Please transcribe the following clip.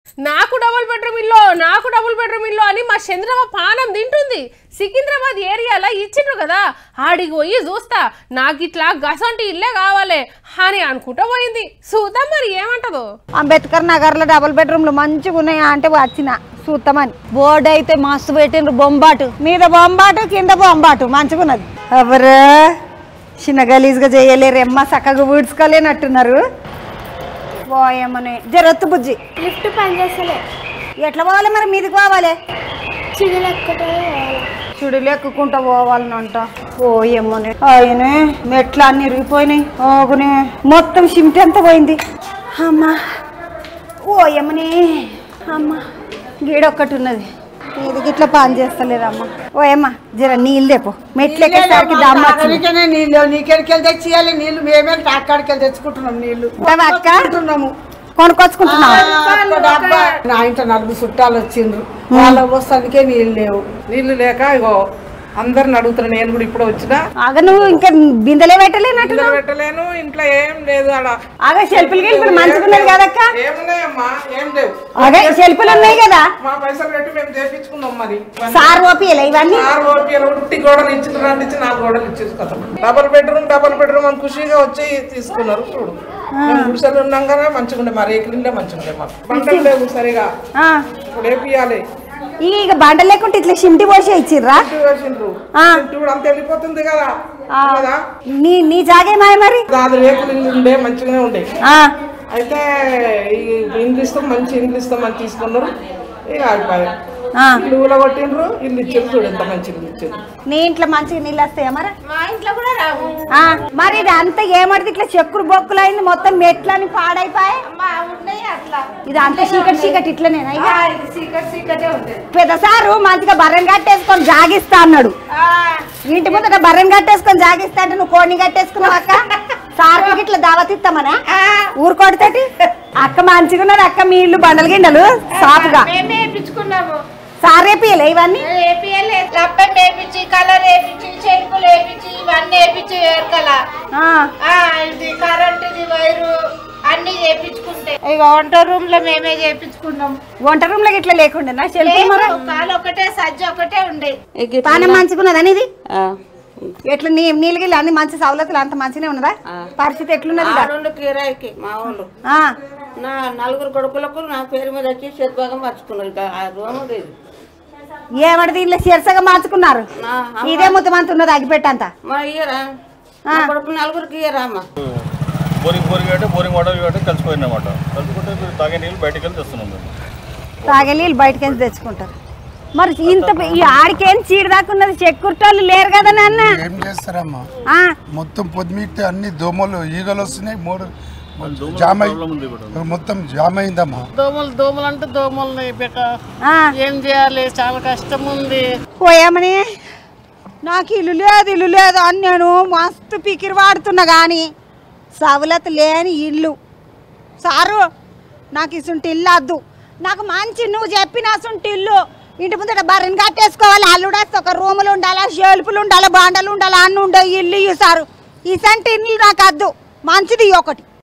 నాకు double bedroom ఇల్లు నాకు డబుల్ బెడ్రూమ్ ఇల్లు అని మా చంద్రమ్మ పానం తింటుంది సికింద్రాబాద్ ఏరియాలో ఇచ్చిండ్రు కదా ఆడికి పోయి చూస్తా నాకు ఇట్లా గసంటి ఇల్లే కావాలి అని అనుకుంటా పోయింది చూద్దాం మరి ఏమంటదో అంబేద్కర్ నగర్లో డబుల్ బెడ్రూమ్లు మంచిగా ఉన్నాయా అంటే వచ్చిన చూస్తామని బోర్డు అయితే మస్తు పెట్టిండ్రు బొంబాటు మీద బొంబాటు కింద బొంబాటు మంచిగా ఉన్నది ఎవరు చిన్న గలీజ్గా చేయలేరు ఎమ్మ చక్కగా ఊడ్చుకోలేనట్టున్నారు పోయమ్మని జరొత్తు బుజ్జి లిఫ్ట్ పనిచేస్తలే ఎట్లా పోవాలి మరి మీదికి పోవాలి చిగులు ఎక్కటే పోవాలి చుడులు ఎక్కుకుంటా పోవాలనంట పోయమ్మని ఆయనే మెట్లు అన్ని ఇరిగిపోయినాయి ఓగునే మొత్తం సిమెంట్ ఎంత పోయింది అమ్మా ఓయమ్మని అమ్మా గీడొక్కటి ఉన్నది ఇది గిట్లా పని చేస్తలేదమ్మా ఓయమ్మ జర నీళ్ళు తెపో మెట్లు ఎక్కేసరికి దమ్మ వచ్చింది. నీకేనే నీళ్ళు నీకెడికి వెళ్ళి తెచ్చియాలి నీళ్ళు మేమే అక్కడికి వెళ్ళి తెచ్చుకుంటున్నాం నీళ్ళు ఉంటావా అక్క తెచ్చుకుంటున్నాము కొనుక్కొచ్చుకుంటున్నావా ఒక్క డబ్బా నా ఇంట నలుగురు చుట్టాలు వచ్చిండ్రు వాళ్ళ వస్తానికే నీళ్ళు లేవు నీళ్లు లేక ఇగో అందరిని అడుగుతున్నా నేను కూడా ఇప్పుడు వచ్చినా ఆగ నువ్వు ఇంకా బిందెలే పెట్టలేనట్టు ఇల్లు పెట్టలేను ఇంట్లో ఏం లేదు ఆడ ఆగ షెల్పులు గిల్పులు మంచిగా ఉన్నది కదక్క ఏమున్నాయమ్మా ఏం లేవు ఆగ షెల్పులు ఉన్నాయి కదా మా పైసలు పెట్టి మేము చేపించుకున్నాం మరి సార్ ఓపియలే ఇవన్నీ ఆరు ఓపీలు ఉట్టి గోడలు ఇచ్చిన రెండు ఇచ్చి నాలుగు గోడలు ఇచ్చేసి కదా డబల్ బెడ్రూమ్ డబల్ బెడ్రూమ్ అని ఖుషిగా వచ్చి తీసుకున్నారు చూడు మేము గుడిసెలు ఉన్నాం కదా మంచిగా ఉండే మా రేకులు ఇల్లే మంచిగా ఉండే మాకు పంటలు లేవు సరిగా ఆ. ఇప్పుడు వేపియాలి ఈ ఇక బండ లేకుంటే ఇట్లా షింటి పోసి ఇచ్చిర్రా ఇంటి వేసిండ్రు ఆ. ఇంటి కూడా అంత వెళ్ళిపోతుంది కదా ఆ. కదా నీ నీ జాగే మాయ మరి దాని రేకులు ఇల్లు ఉండే మంచిగానే ఉండే ఆ, అయితే ఈ ఇండ్లు ఇస్తాం మంచి ఇండ్లు ఇస్తాం అని తీసుకున్నారు ఇక ఆగిపోయాయి ఆ. ఇల్లు కూడా కొట్టిండ్రు ఇల్లు ఇచ్చారు చూడు ఎంత మంచి ఇల్లు ఇచ్చారు నీ ఇంట్లో మంచిగా నీళ్ళు వస్తాయా మరి మా ఇంట్లో కూడా రావు ఆ, మరి ఇది అంతా ఏమడితే ఇట్లా చెక్కులు బొక్కులు అయింది మొత్తం మెట్లని పాడైపోయి మా ఉన్నాయి అట్లా ఇది అంత చీకటి చీకటి ఇట్లనేనా ఇక ఆ, ఇది సీకట్ సీకటే ఉంటుంది పెద్ద సారు మంచిగా బర్రెని కట్టేసుకొని జాగిస్తా అన్నాడు ఇంటి ముందట బర్రెని కట్టేసుకొని జాగిస్తా అంటే నువ్వు కోడిని కట్టేసుకున్నావు అక్క సార్కి ఇట్లా దావతిస్తామనా ఊరుకోడితోటి అక్క మంచిగా ఉన్నది అక్క మీ ఇల్లు బండలు గిండలు సాఫ్గా మేమే వేయించుకున్నాము సార్ రేపియలే ఇవన్నీ ఏపీఎల్ లప్పం వేపించి కలర్ వేపించి చెరుకులు వేపించి ఇవన్నీ వేపించి వేరకల ఆ, ఇది కరెంట్ ఇది వైరు అన్ని చేపించుకుంటే ఇక వంట రూమ్ లో మేమే చేపించుకున్నాం వంట రూమ్ లో ఇట్లా లేకుండా షెల్ఫ్ మరి కాలు ఒకటే సజ్జ ఒకటే ఉండే పానం మంచిగా ఉన్నదని ఇది ఎట్లా నీ నీళ్ళు గిల్లు అన్ని మంచి సవలతులు అంత మంచిగానే ఉన్నదా పరిస్థితి ఎట్లున్నది ఇక? రెండు కిరాయికి మా వాళ్ళు ఆ, నా నలుగురు కొడుకులకు నా పేరు మీద వచ్చి శతభాగం పంచుకున్నారు ఇక ఆ రూమ్ లేదు ఏమడి దీంట్లో శిరసగా మార్చుకున్నారు నా ఇదే ముద్దమంత ఉన్నది అగిపెట్టంతా మా ఇయ్యరా నా కొడుకు నలుగురికి ఇయ్యరా అమ్మ బోరింగ్ బోరింగ్ అంటే బోరింగ్ వాటర్ అంటే కలిసిపోయింది అనమాట కలుపుకుంటే మీరు తాగే నీళ్ళు బయటికి వెళ్ళి తెస్తున్నాం మేము తాగే నీళ్ళు బయటకెళ్ళి తెచ్చుకుంటారు మరి ఇంత ఈ ఆడికేం చీడ దాకా ఉన్నది చెక్కుర్టోళ్ళు లేరు కదా నాన్న ఏం చేస్తారమ్మా ఆ, మొత్తం పొద్దుమిట్టే అన్ని దోమలు ఈగలు వస్తున్నాయి మూడు జామ్ అయి మొత్తం జామ్ అయిందమ్మా దోమలు దోమలు అంటే దోమలు బెక ఆ. ఏం చేయాలి చాలా కష్టం ఉంది పోయామని నాకు ఇల్లు లేదు ఇల్లు లేదు అని నేను మస్తు పికిరి వాడుతున్నా కానీ సవలత లేని ఇల్లు సారు నాకు ఇసుంటి ఇల్లు వద్దు నాకు మంచి నువ్వు చెప్పిన అసుంటి ఇల్లు ఇంటి ముందర బర్రెని కట్టేసుకోవాలి అల్లుడేస్తే ఒక రూములు ఉండాలా షెల్పులు ఉండాలా బాండలు ఉండాలా అన్ని ఉండే ఇల్లు ఇయ్యి సారు ఇసంటి ఇల్లు నాకు వద్దు మంచిది ఇయ్యి ఒకటి